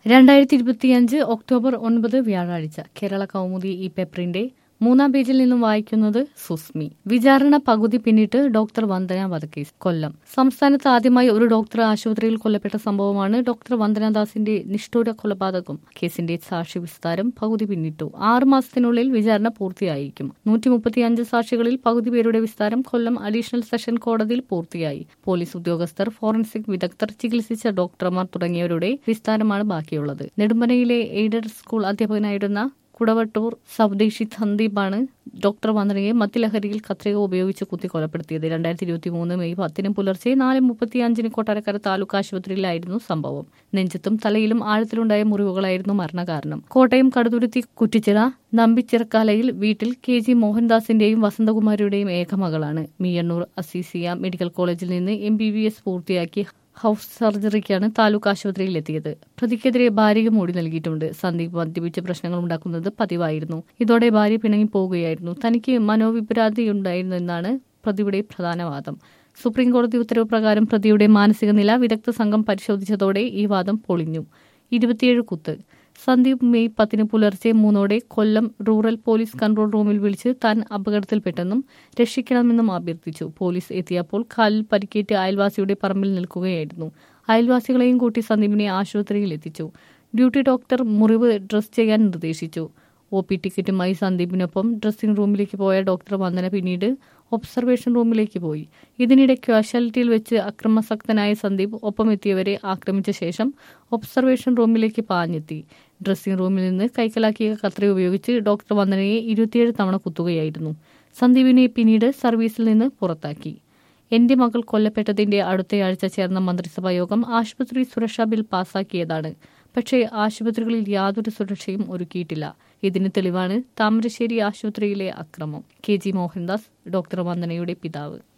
രണ്ടായിരത്തി ഇരുപത്തിയഞ്ച് ഒക്ടോബർ ഒൻപത് വ്യാഴാഴ്ച കേരള കൗമുദി ഈ പേപ്പറിന്റെ മൂന്നാം പേജിൽ നിന്നും വായിക്കുന്നത് സുസ്മി വിചാരണ പകുതി പിന്നിട്ട് ഡോക്ടർ വന്ദന വധക്കേസ് കൊല്ലം സംസ്ഥാനത്ത് ആദ്യമായി ഒരു ഡോക്ടർ ആശുപത്രിയിൽ കൊല്ലപ്പെട്ട സംഭവമാണ് ഡോക്ടർ വന്ദനദാസിന്റെ നിഷ്ഠൂര കൊലപാതകം കേസിന്റെ സാക്ഷി വിസ്താരം പകുതി പിന്നിട്ടു ആറ് മാസത്തിനുള്ളിൽ വിചാരണ പൂർത്തിയായിരിക്കും നൂറ്റി മുപ്പത്തിയഞ്ച് സാക്ഷികളിൽ പകുതി പേരുടെ വിസ്താരം കൊല്ലം അഡീഷണൽ സെഷൻ കോടതിയിൽ പൂർത്തിയായി പോലീസ് ഉദ്യോഗസ്ഥർ ഫോറൻസിക് വിദഗ്ധർ ചികിത്സിച്ച ഡോക്ടർമാർ തുടങ്ങിയവരുടെ വിസ്താരമാണ് ബാക്കിയുള്ളത് നെടുമ്പനയിലെ എയ്ഡഡ് സ്കൂൾ അധ്യാപകനായിരുന്ന കുടവട്ടൂർ സ്വദേശി സന്ദീപാണ് ഡോക്ടർ വന്ദനയെ മദ്യലഹരിയിൽ കത്രിക ഉപയോഗിച്ച് കുത്തി കൊലപ്പെടുത്തിയത് രണ്ടായിരത്തി ഇരുപത്തി മൂന്ന് മെയ് പത്തിന് പുലർച്ചെ നാല് മുപ്പത്തിയഞ്ചിന് കൊട്ടാരക്കര താലൂക്ക് ആശുപത്രിയിലായിരുന്നു സംഭവം നെഞ്ചത്തും തലയിലും ആഴത്തിലുണ്ടായ മുറിവുകളായിരുന്നു മരണകാരണം കോട്ടയം കടുതുരുത്തി കുറ്റിച്ചിറ നമ്പിച്ചിറക്കാലയിൽ വീട്ടിൽ കെ ജി മോഹൻദാസിന്റെയും വസന്തകുമാരിയുടെയും ഏകമകളാണ് മിയണ്ണൂർ അസീസിയ മെഡിക്കൽ കോളേജിൽ നിന്ന് എം ബി ബി എസ് പൂർത്തിയാക്കി ഹൗസ് സർജറിക്കാണ് താലൂക്ക് ആശുപത്രിയിൽ എത്തിയത് പ്രതിക്കെതിരെ ഭാര്യയ്ക്ക് മൊഴി നൽകിയിട്ടുണ്ട് സന്ദീപ് മദ്യപിച്ച് പ്രശ്നങ്ങൾ ഉണ്ടാക്കുന്നത് പതിവായിരുന്നു ഇതോടെ ഭാര്യ പിണങ്ങി പോവുകയായിരുന്നു തനിക്ക് മനോവിഭ്രാന്തി ഉണ്ടായിരുന്നു എന്നാണ് പ്രതിയുടെ പ്രധാന വാദം സുപ്രീം കോടതി ഉത്തരവ് പ്രകാരം പ്രതിയുടെ മാനസിക നില വിദഗ്ധ സംഘം പരിശോധിച്ചതോടെ ഈ വാദം പൊളിഞ്ഞു ഇരുപത്തിയേഴ് കുത്ത് സന്ദീപ് മെയ് പത്തിന് പുലർച്ചെ മൂന്നോടെ കൊല്ലം റൂറൽ പോലീസ് കൺട്രോൾ റൂമിൽ വിളിച്ച് താൻ അപകടത്തിൽപ്പെട്ടെന്നും രക്ഷിക്കണമെന്നും അഭ്യർത്ഥിച്ചു പോലീസ് എത്തിയപ്പോൾ കാലിൽ പരിക്കേറ്റ് അയൽവാസിയുടെ പറമ്പിൽ നിൽക്കുകയായിരുന്നു അയൽവാസികളെയും കൂട്ടി സന്ദീപിനെ ആശുപത്രിയിൽ എത്തിച്ചു ഡ്യൂട്ടി ഡോക്ടർ മുറിവ് ഡ്രസ് ചെയ്യാൻ നിർദ്ദേശിച്ചു ഒ പി ടിക്കറ്റുമായി സന്ദീപിനൊപ്പം ഡ്രസ്സിംഗ് റൂമിലേക്ക് പോയ ഡോക്ടർ വന്ദന പിന്നീട് ഒബ്സർവേഷൻ റൂമിലേക്ക് പോയി ഇതിനിടെ ക്യാഷ്വാലിറ്റിയിൽ വെച്ച് അക്രമാസക്തനായ സന്ദീപ് ഒപ്പം എത്തിയവരെ ആക്രമിച്ച ശേഷം ഒബ്സർവേഷൻ റൂമിലേക്ക് പാഞ്ഞെത്തി ഡ്രസ്സിംഗ് റൂമിൽ നിന്ന് കൈക്കലാക്കിയ കത്രി ഉപയോഗിച്ച് ഡോക്ടർ വന്ദനയെ ഇരുപത്തിയേഴ് തവണ കുത്തുകയായിരുന്നു സന്ദീപിനെ പിന്നീട് സർവീസിൽ നിന്ന് പുറത്താക്കി എന്റെ മകൾ കൊല്ലപ്പെട്ടതിന്റെ അടുത്തയാഴ്ച ചേർന്ന മന്ത്രിസഭാ യോഗം ആശുപത്രി സുരക്ഷാ ബിൽ പാസാക്കിയതാണ് പക്ഷേ ആശുപത്രികളിൽ യാതൊരു സുരക്ഷയും ഒരുക്കിയിട്ടില്ല ഇതിന് തെളിവാണ് താമരശ്ശേരി ആശുപത്രിയിലെ അക്രമം കെ ജി മോഹൻദാസ് ഡോക്ടർ വന്ദനയുടെ പിതാവ്